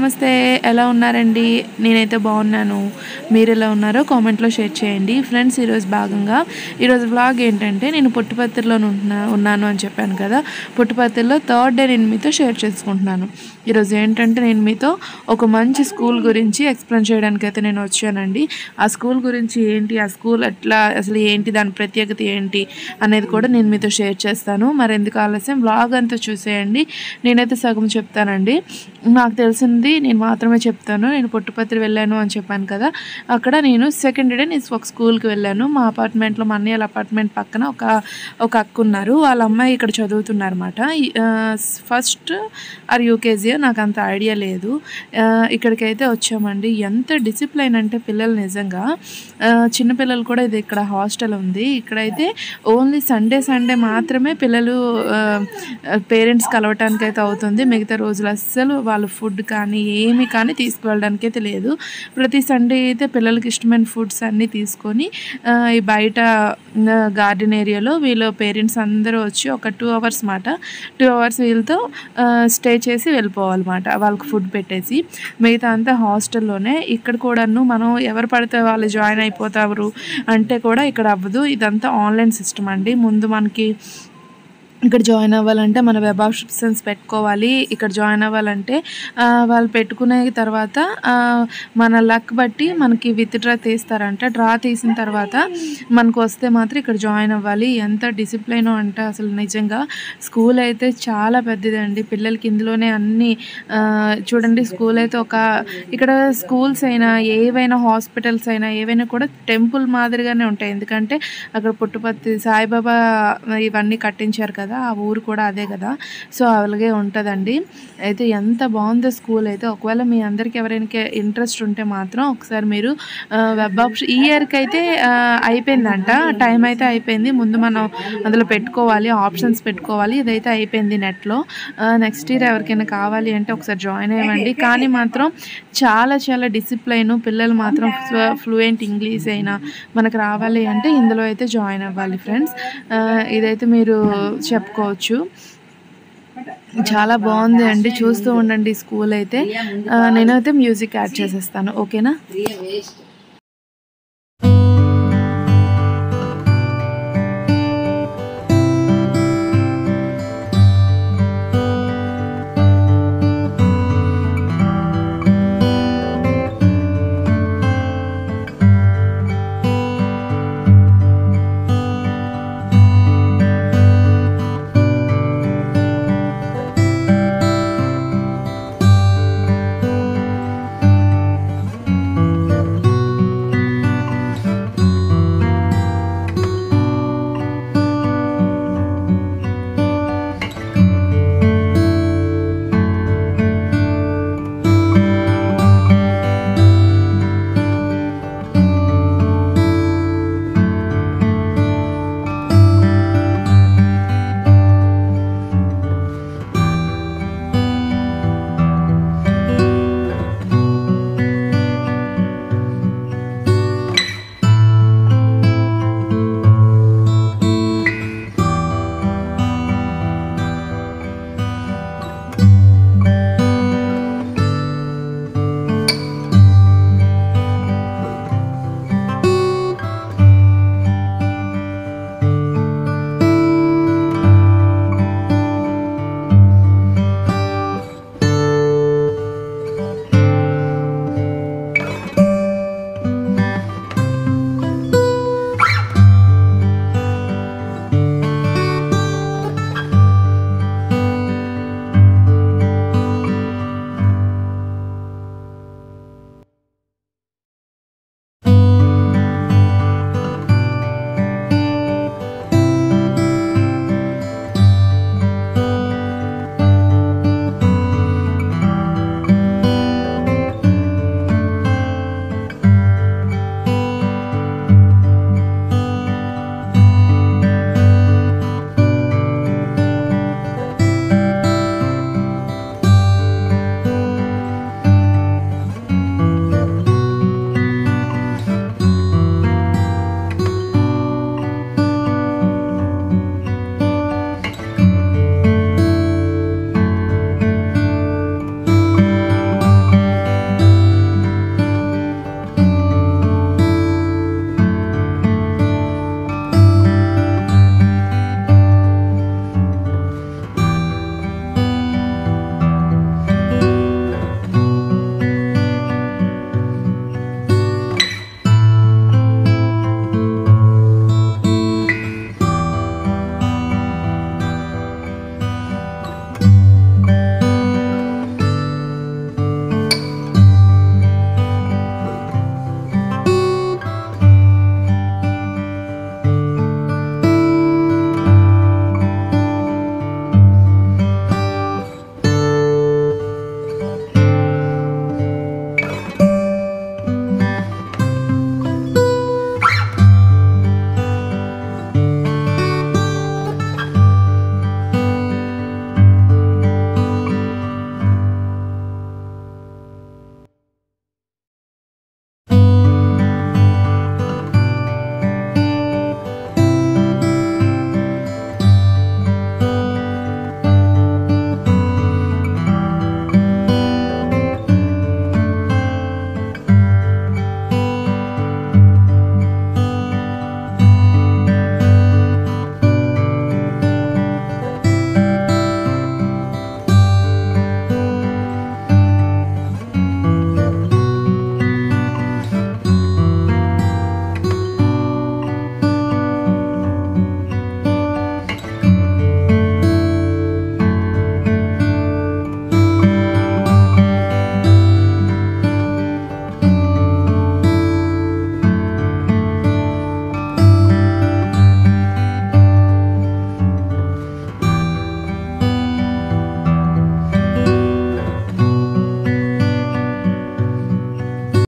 నమస్తే ఎలా ఉన్నారండి నేనైతే బాగున్నాను మీరు ఎలా ఉన్నారో కామెంట్లో షేర్ చేయండి ఫ్రెండ్స్ ఈరోజు భాగంగా ఈరోజు వ్లాగ్ ఏంటంటే నేను పుట్టుపత్రిలో ఉంటున్నా ఉన్నాను అని చెప్పాను కదా పుట్టుపత్రిలో థర్డ్ డే నేను మీతో షేర్ చేసుకుంటున్నాను ఈరోజు ఏంటంటే నేను మీతో ఒక మంచి స్కూల్ గురించి ఎక్స్ప్లెయిన్ చేయడానికి అయితే నేను వచ్చానండి ఆ స్కూల్ గురించి ఏంటి ఆ స్కూల్ ఎట్లా అసలు ఏంటి దాని ప్రత్యేకత ఏంటి అనేది కూడా నేను మీతో షేర్ చేస్తాను మరి ఎందుకు ఆలస్యం వ్లాగ్ అంతా చూసేయండి నేనైతే సగం చెప్తానండి నాకు తెలిసింది నేను మాత్రమే చెప్తాను నేను పుట్టుపత్రి వెళ్ళాను అని చెప్పాను కదా అక్కడ నేను సెకండ్ డే నేను ఒక స్కూల్కి వెళ్ళాను మా అపార్ట్మెంట్లో మా అన్నయ్య అపార్ట్మెంట్ పక్కన ఒక ఒక అక్క ఉన్నారు వాళ్ళ అమ్మాయి ఇక్కడ చదువుతున్నారన్నమాట ఫస్ట్ ఆర్ యూకేజీ నాకు అంత ఐడియా లేదు ఆ, ఇక్కడికైతే వచ్చామండి ఎంత డిసిప్లైన్ అంటే పిల్లలు నిజంగా ఆ, చిన్నపిల్లలు కూడా ఇది ఇక్కడ హాస్టల్ ఉంది ఇక్కడైతే ఓన్లీ సండే సండే మాత్రమే పిల్లలు పేరెంట్స్ కలవటానికి అయితే అవుతుంది మిగతా రోజులు అస్సలు వాళ్ళ ఫుడ్ కానీ ఏమి కానీ తీసుకువెళ్ళడానికి అయితే లేదు ప్రతి సండే అయితే పిల్లలకి ఇష్టమైన ఫుడ్స్ అన్నీ తీసుకొని ఆ, ఈ బయట గార్డెన్ ఏరియాలో వీళ్ళ పేరెంట్స్ అందరూ వచ్చి ఒక టూ అవర్స్ మాట టూ అవర్స్ వీళ్ళతో స్టే చేసి వెళ్ళిపోవాలన్నమాట వాళ్ళకి ఫుడ్ పెట్టేసి మిగతా అంతా హాస్టల్లోనే ఇక్కడ కూడాను మనం ఎవరు పడితే వాళ్ళు జాయిన్ అయిపోతారు అంటే కూడా ఇక్కడ అవ్వదు ఇదంతా ఆన్లైన్ సిస్టమ్ అండి ముందు మనకి ఇక్కడ జాయిన్ అవ్వాలంటే మన వెబ్ ఆప్షన్స్ పెట్టుకోవాలి ఇక్కడ జాయిన్ అవ్వాలంటే ఆ, వాళ్ళు పెట్టుకునే తర్వాత ఆ, మన లక్ బట్టి మనకి విత్ డ్రా తీస్తారంట డ్రా తీసిన తర్వాత మనకు వస్తే మాత్రం ఇక్కడ జాయిన్ అవ్వాలి ఎంత డిసిప్లైన్ అంటే అసలు నిజంగా స్కూల్ అయితే చాలా పెద్దదండి పిల్లలకి ఇందులోనే అన్ని ఆ, చూడండి స్కూల్ అయితే ఒక ఇక్కడ స్కూల్స్ అయినా ఏవైనా హాస్పిటల్స్ అయినా ఏవైనా కూడా టెంపుల్ మాదిరిగానే ఉంటాయి ఎందుకంటే అక్కడ పుట్టుపత్తి సాయిబాబా ఇవన్నీ కట్టించారు కదా ఆ ఊరు కూడా అదే కదా సో అలాగే ఉంటుందండి అయితే ఎంత బాగుందో స్కూల్ అయితే ఒకవేళ మీ అందరికి ఎవరైనా ఇంట్రెస్ట్ ఉంటే మాత్రం ఒకసారి మీరు వెబ్ ఆప్షన్ ఈ ఇయర్కి అయితే ఆ, అయిపోయిందంట టైం అయితే అయిపోయింది ముందు మనం అందులో పెట్టుకోవాలి ఆప్షన్స్ పెట్టుకోవాలి ఇదైతే అయిపోయింది నెట్లో నెక్స్ట్ ఇయర్ ఎవరికైనా కావాలి అంటే ఒకసారి జాయిన్ అయ్యండి కానీ మాత్రం చాలా చాలా డిసిప్లైన్ పిల్లలు మాత్రం ఫ్లూయెంట్ ఇంగ్లీష్ అయినా మనకు రావాలి అంటే ఇందులో అయితే జాయిన్ అవ్వాలి ఫ్రెండ్స్ ఇదైతే మీరు చెప్పుకోవచ్చు చాలా బాగుంది అండి చూస్తూ ఉండండి స్కూల్ అయితే ఆ, నేనైతే మ్యూజిక్ యాడ్ చేసేస్తాను ఓకేనా ప్రియ వేస్ట్